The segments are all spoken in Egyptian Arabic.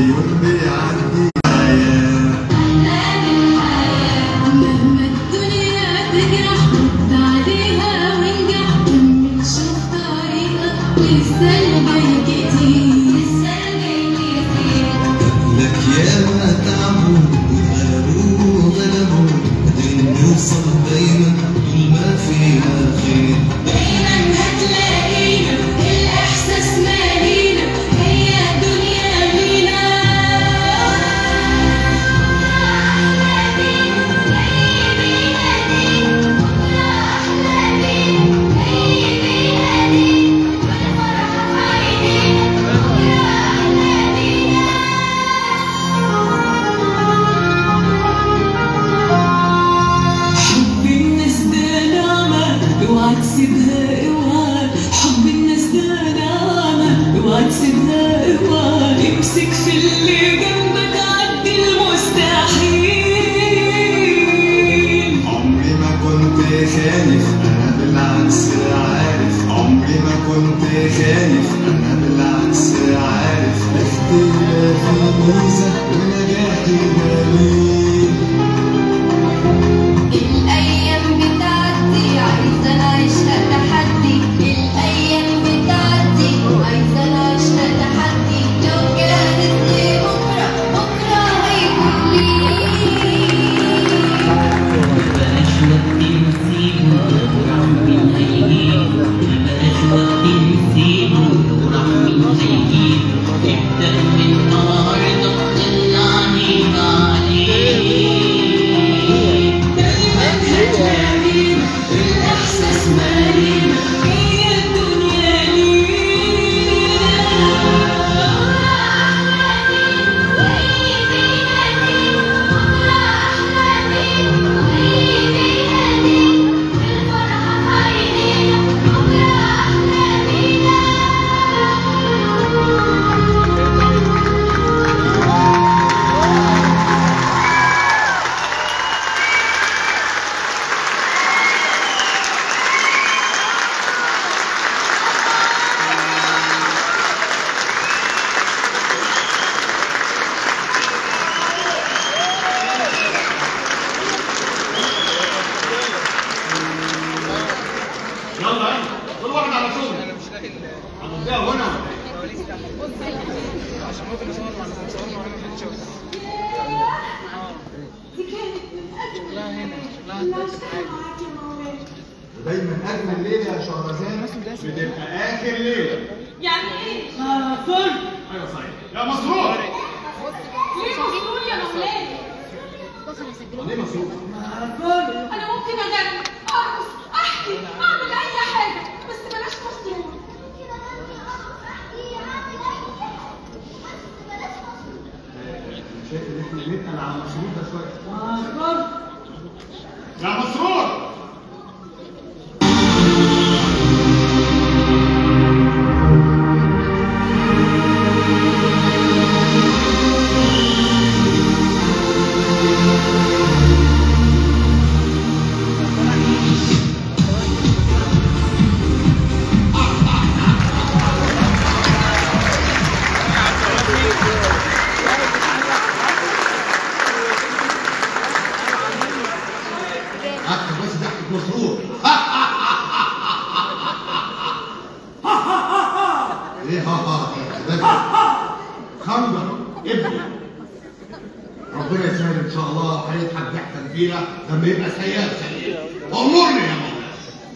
يوم بيعدي حياة مهما الدنيا تجرح بعديها وانجح كمل شوف طريقك لسه الجاي كتير لسه الجاي كتير لك ياما تعبوا وغلبوا وغلبوا قادرين نوصل دايما طول ما فيها خير دايما هتلاقينا الإحساس مالينا هي الدنيا لينا حب الناس ده نعمة اوعى تسيبها اوعى حب الناس ده نعمة اوعى تسيبها اوعى امسك في اللي جنبك عدي المستحيل عمري ما كنت خايف انا بالعكس عارف عمري ما كنت خايف انا بالعكس عارف اختلافي ميزه ونجاحي دليل الأيام بتعدي عايزة نعيشها تحدي الأيام بتعدي عايزة نعيشها تحدي لو جاهز لبكرة بكرة هيكون ليك مبقاش وقت نسيبه وراح مين هيجيب مبقاش وقت نسيبه وراح مين هيجيب ابدأ من النهارده طلعني عليك دايما هتلاقينا الإحساس مالينا هي الدنيا يلا يلا كل واحد على شغل هنوديها هنا ودايما اجمل ليله يا شهرزاد بتبقى اخر ليله يعني ايه؟ ايوه صحيح يا مسرور ليه مسؤول يا مولاي؟ ليه مسرور انا ممكن اغني ارقص احكي اعمل اي حاجه بس بلاش مسؤول شايف ان احنا نتقل على المسرور ده شويه يا مسرور اكتب بس ضحكة مسرور ايه ها ها ده خنجر ابني ربنا يسهل ان شاء الله وهيضحك ضحكه كبيره لما يبقى سيئه سيئه امرني يا مولانا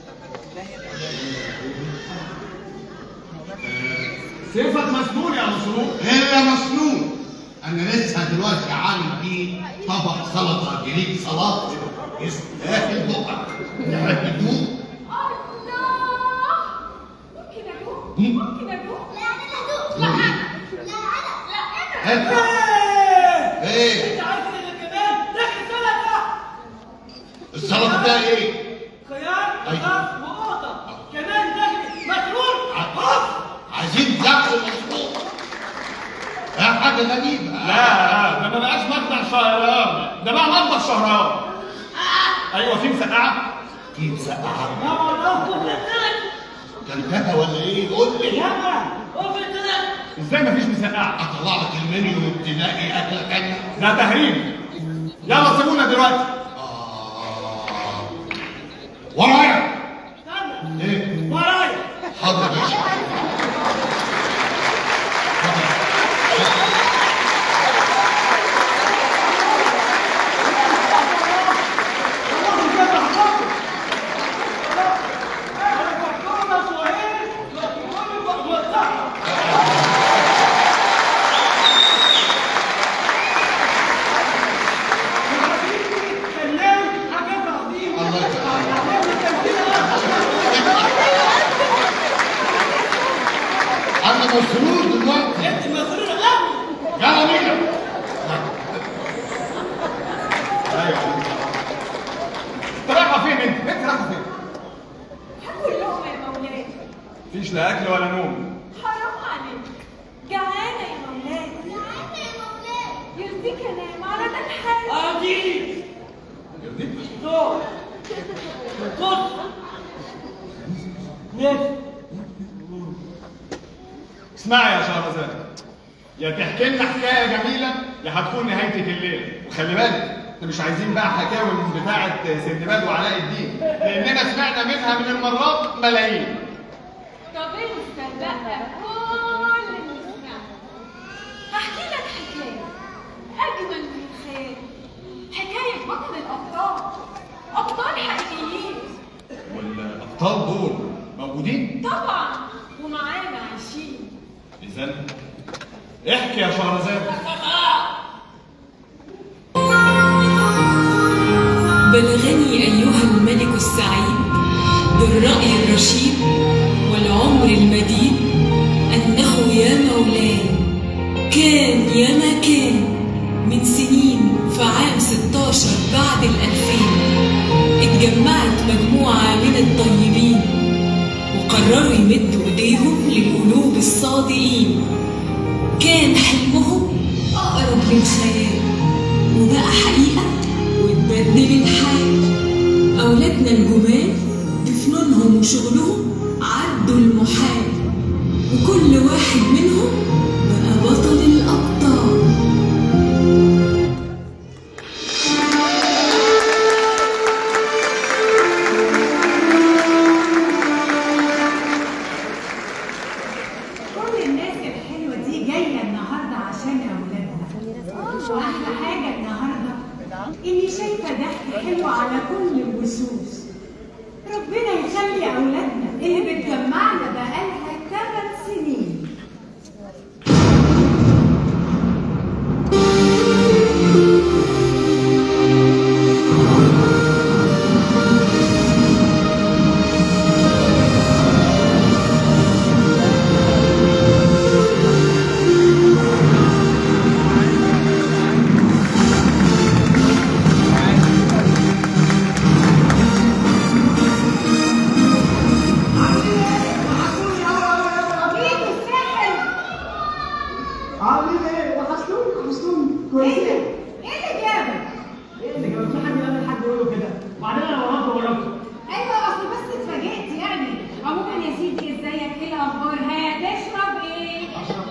سيفك مسنون يا مسرور الا مسنون انا لسه دلوقتي عامل بيه طبق سلطه جديد سلطه يستاهل بقك نعمل الله ممكن ادوق ممكن ادوق لا انا ادوق لا انا لا انا انت ايه انت عارف ان كمان ريحه سلطه السلطه ده ايه خيار أيوة. وخس وقطه كمان ريحه مسرور ع- عايزين تاكلوا مسلوق يا حاجه غريبه لا ده ما بقاش مطبخ شهريار ده بقى مطبخ شهريار ايوه في مسقعه في مسقعه لا والله وفي كلتها ولا ايه قول لي يلا وفي الطريق ازاي مفيش مسقعه اطلع لك المنيو نلاقي اكله تانيه ده تهريج يلا سيبونا دلوقتي آه. ورايا استنى ايه ورايا حاضر يا باشا والله كده هحطه انا بحكمه سؤال لكن كل وقتها فنان حاجات عظيمه الله يكرمك. يعني التمثيل انا مسرور دلوقتي انت مسرور قوي يلا بينا ايوه انت رايحه فين انت؟ انت رايحه فين؟ هاكل لقمة يا مولاي مفيش لا اكل ولا نوم حرام عليك جعانة يا مولاي جعانة يا مولاي يرضيك انام على ده الحال اجي يرضيك؟ دور بص نفس اسمعي يا شهرزاد يا تحكي لنا حكايه جميله يا هتكون نهايتك الليله وخلي بالك احنا مش عايزين بقى حكاوي من بتاعه سندباد وعلاء الدين لاننا سمعنا منها من المرات ملايين طب انت بقى كل اللي سمعته هحكي لك حكاية أجمل من الخيال حكاية بطل الأبطال أبطال حقيقيين والابطال دول موجودين طبعا ومعانا عايشين اذا احكي يا شهرزاد بلغني أيها الملك السعيد بالرأي الرشيد والعمر المديد أنه يا مولاي كان يا ما كان من سنين في عام 16 بعد الألفين اتجمعت مجموعة من الطيبين وقرروا يمدوا ايديهم للقلوب الصادقين كان حلمهم أقرب للخيال وبقى حقيقة واتبدل الحال أولادنا الجمال بفنونهم وشغلهم عدوا المحال وكل واحد منهم بقى بطل الأبطال كل الناس الحلوة دي جاية النهاردة عشان أولادنا وأحلى حاجة النهاردة إني شايفة ضحك حلو على كل الوشوش ربنا يخلي أولادنا اللي بتجمعنا بقالها 8 سنين مين الساحل؟ عاملين ايه؟ وحشتوني وحشتوني إيه كويسين ده؟ إيه اللي جابك؟ ايه اللي جاب في حد قال حد يقول له كده وبعدين انا وراك وراك أيوة أصل بس اتفاجئت يعني عموما يا سيدي إزيك؟ إيه الأخبار؟ هتشرب إيه؟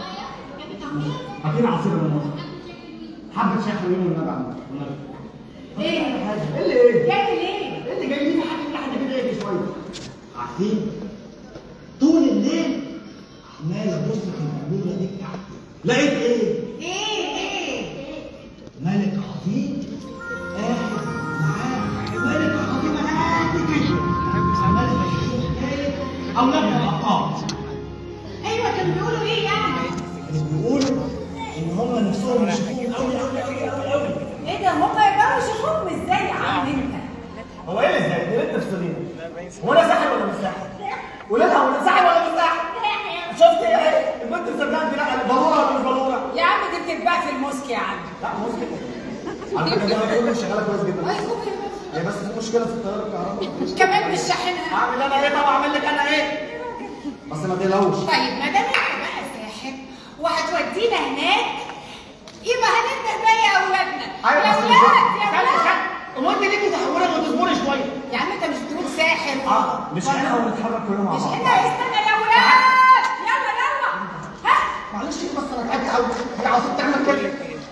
عارفين عصير رمضان حبة شاي حلوين والنبي عندك إيه؟ ايه اللي ايه؟ جاي ليه؟ ايه اللي جاي لي حاجة لحد كده ايه شوية عارفين طول الليل عمال ابص في البلوره دي بتاعتي لقيت ايه؟ إيه إيه؟ ملك عظيم قاعد معاه ملك عظيم قاعد كده عمال يشوف حكايه اولادنا الابطال أيوة كانوا بيقولوا إيه يعني؟ كانوا بيقولوا ان هم نفسهم يشوفوهم قوي قوي قوي قوي قوي إيه ده هما يقدروا يشوفوهم إزاي يا عم أنت؟ هو ايه اللي ازاي؟ ليه انت تفصلين؟ هو انا ساحر ولا مش ساحر؟ ولادها ولا ساحر ولا مش ساحر؟ شفت ايه؟ البنت مصدقه دي لا بلوره ولا مش بلوره؟ يا عم دي بتتباع في الموسك يا عم لا مسكت على فكره دي انا كل شغاله كويس جدا هي بس في مشكله في التيار الكهربائي كمان مش شاحنها اعمل انا ايه طب اعمل لك انا ايه؟ بس ما تقلقوش طيب ما دام انت بقى ساحر وهتودينا هناك يبقى هننده بقى يا اولادنا يا بس اولاد يا خلي اولاد خلي هو انت ليه متحوله ما تصبري شويه؟ يا عم انت مش بتقول ساحر اه مش ولا- احنا ونتحرك كلنا مع مش بعض احنا استنى يا اولاد يلا يلا ها معلش بس انا تعبت قوي هي عاوزة تعمل كده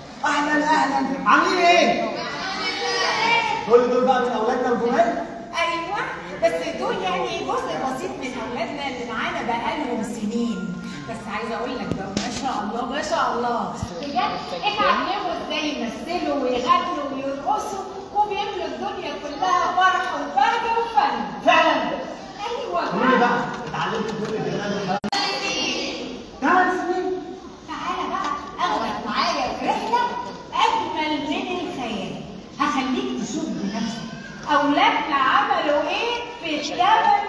اهلا عاملين ايه؟ كل دول بقى من اولادنا الجمال ايوه بس دول يعني جزء بسيط من اولادنا اللي معانا بقالهم سنين بس عايزه اقول لك بقى ما شاء الله ما شاء الله بجد اتعلموا ازاي يمثلوا ويغنوا ويرقصوا وبيملوا الدنيا كلها فرح وبهجه وفن فعلا ايوه قولوا لي فعلا. بقى اتعلمت كل الجمال والحلاوه ثمان سنين تعالى بقى اخدك معايا في رحله اجمل من الخيال هخليك تشوف بنفسك اولادنا عملوا ايه في الثمان